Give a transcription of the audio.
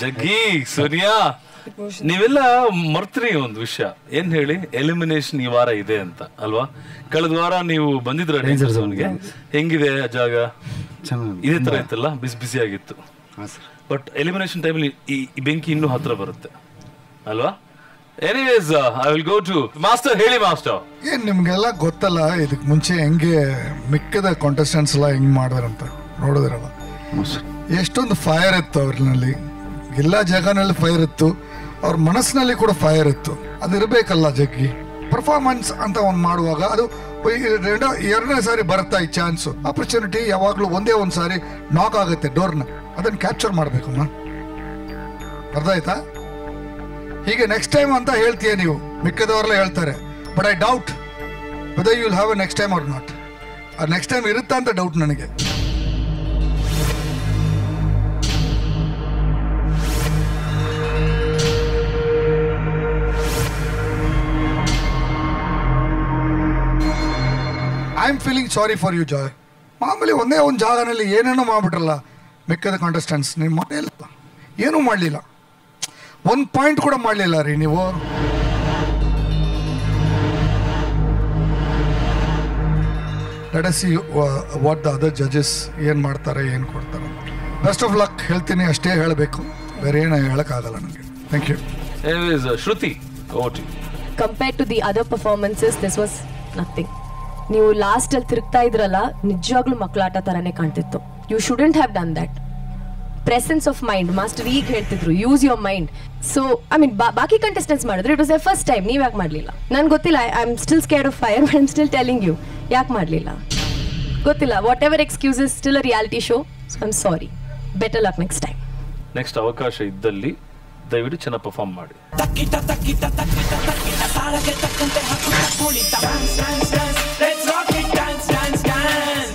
ಜಗ್ಗಿ ಸೋನಿಯಾ ನೀವೆಲ್ಲ ಮರ್ತ್ರಿ ಒಂದು ವಿಷಯ ಏನ್ ಹೇಳಿ ಎಲಿಮಿನೇಷನ್ ಈ ವಾರ ಇದೆ ಅಂತ ಅಲ್ವಾ ಕಳೆದ ವಾರ ನೀವು ಬಂದಿದ್ರ ಡೇಂಜರ್ ಝೋನ್ಗೆ ಹೆಂಗಿದೆ ಆ ಜಾಗ ಚೆನ್ನಾಗಿ ಇದೇ ತರ ಇತ್ತಲ್ಲ ಬಿಸಿ ಬಿಸಿ ಆಗಿತ್ತು ಹಾಂ ಸರ್ ಬಟ್ ಎಲಿಮಿನೇಷನ್ ಟೈಮಲ್ಲಿ ಈ ಈ ಬೆಂಕಿ ಇನ್ನೂ ಹತ್ರ ಬರುತ್ತೆ ಅಲ್ವಾ anyways I will go to master ಹೇಳಿ ಮಾಸ್ಟರ್ ಏನ್ ನಿಮ್ಗೆಲ್ಲ ಗೊತ್ತಲ್ಲ ಇದಕ್ ಮುಂಚೆ ಹೆಂಗೆ ಮಿಕ್ಕದ ಕಾಂಟೆಸ್ಟೆಂಟ್ಸ್ ಎಲ್ಲ ಹೆಂಗ್ ಮಾಡಿದ್ರಂತ ನೋಡಿದ್ರಲ್ಲ ಹ್ಞೂ ಸರ್ ಎಷ್ಟೊಂದು ಫೈರ್ ಇತ್ತು ಅವ್ರಲ್ಲಿ ಎಲ್ಲ ಜಾಗನಲ್ಲಿ ಫೈರ್ ಇತ್ತು ಅವ್ರ ಮನಸ್ಸಿನಲ್ಲಿ ಕೂಡ ಫೈರ್ ಇತ್ತು ಅದು ಇರಬೇಕಲ್ಲ ಜಗ್ಗಿ ಪರ್ಫಾರ್ಮೆನ್ಸ್ ಅಂತ ಒಂದು ಮಾಡುವಾಗ ಅದು ಎರಡ ಎರಡನೇ ಸಾರಿ ಬರುತ್ತಾ ಈ ಚಾನ್ಸ್ ಆಪರ್ಚುನಿಟಿ ಯಾವಾಗಲೂ ಒಂದೇ ಒಂದು ಸಾರಿ ನಾಕ್ ಆಗುತ್ತೆ ಡೋರ್ನ ಅದನ್ನ ಕ್ಯಾಪ್ಚರ್ ಮಾಡ್ಬೇಕಮ್ಮ ಅರ್ಥ ಆಯ್ತಾ ಹೀಗೆ ನೆಕ್ಸ್ಟ್ ಟೈಮ್ ಅಂತ ಹೇಳ್ತೀಯ ನೀವು ಮಿಕ್ಕದವರೆಲ್ಲ ಹೇಳ್ತಾರೆ but I doubt whether you will have a next time or not ಆ ನೆಕ್ಸ್ಟ್ ಟೈಮ್ ಇರುತ್ತಾ ಅಂತ ಡೌಟ್ ನನಗೆ I am feeling sorry for you Joy ಮಾಮೂಲಿ ಒಂದೇ ಒಂದು ಜಾಗನಲ್ಲಿ ಏನೇನೋ ಮಾಡ್ಬಿಟ್ರಲ್ಲ ಮಿಕ್ಕದ ಕಾಂಟೆಸ್ಟೆಂಟ್ಸ್ ನೀವು ಮಾಡಿಲ್ಲ ಏನೂ ಮಾಡಲಿಲ್ಲ ಒಂದು ಪಾಯಿಂಟ್ ಕೂಡ ಮಾಡಲಿಲ್ಲ ರೀ ನೀವು let see what the other ಜಜಸ್ ಏನು ಮಾಡ್ತಾರೆ ಏನು ಕೊಡ್ತಾರೆ ಬೆಸ್ಟ್ ಆಫ್ ಲಕ್ ಹೇಳ್ತೀನಿ ಅಷ್ಟೇ ಹೇಳಬೇಕು ಬೇರೆ ಏನು ಹೇಳೋಕ್ಕಾಗಲ್ಲ ನನಗೆ ಥ್ಯಾಂಕ್ ಯು ಎನಿವೇಸ್ ಶ್ರುತಿ ಓಟಿ compare to the other performances this was nothing ನೀವು ಲಾಸ್ಟ್ ಅಲ್ಲಿ ತಿರುಗ್ತಾ ಇದ್ರಲ್ಲ ನಿಜವಾಗ್ಲೂ ಮಕ್ಕಳಾಟ ತರನೇ ಕಾಣ್ತಿತ್ತು you shouldn't have done that presence of mind master ಈಗ ಹೇಳ್ತಿದ್ರು use your mind so I mean ಬಾಕಿ ಕಂಟೆಸ್ಟೆಂಟ್ಸ್ ಮಾಡಿದ್ರು it was a first time ನೀವು ಯಾಕೆ ಮಾಡಲಿಲ್ಲ ನನ್ಗೆ ಗೊತ್ತಿಲ್ಲ I am still scared of fire but I'm still telling you ಯಾಕೆ ಮಾಡಲಿಲ್ಲ ಗೊತ್ತಿಲ್ಲ what whatever excuses still a reality show I am sorry better luck next time next ಅವಕಾಶ ಇದ್ದಲ್ಲಿ ದಯವಿಟ್ಟು ಚೆನ್ನಾಗಿ ಪರ್ಫಾರ್ಮ್ ಮಾಡಿ ತಕ್ಕಿಟ ತಕ್ಕಿಟ ತಕ್ಕಿಟ ತಕ್ಕಿಟ ತಾಳಗೆ ತಕ್ಕಂತೆ ಹಾಕುತ್ತ ಕುಳಿತ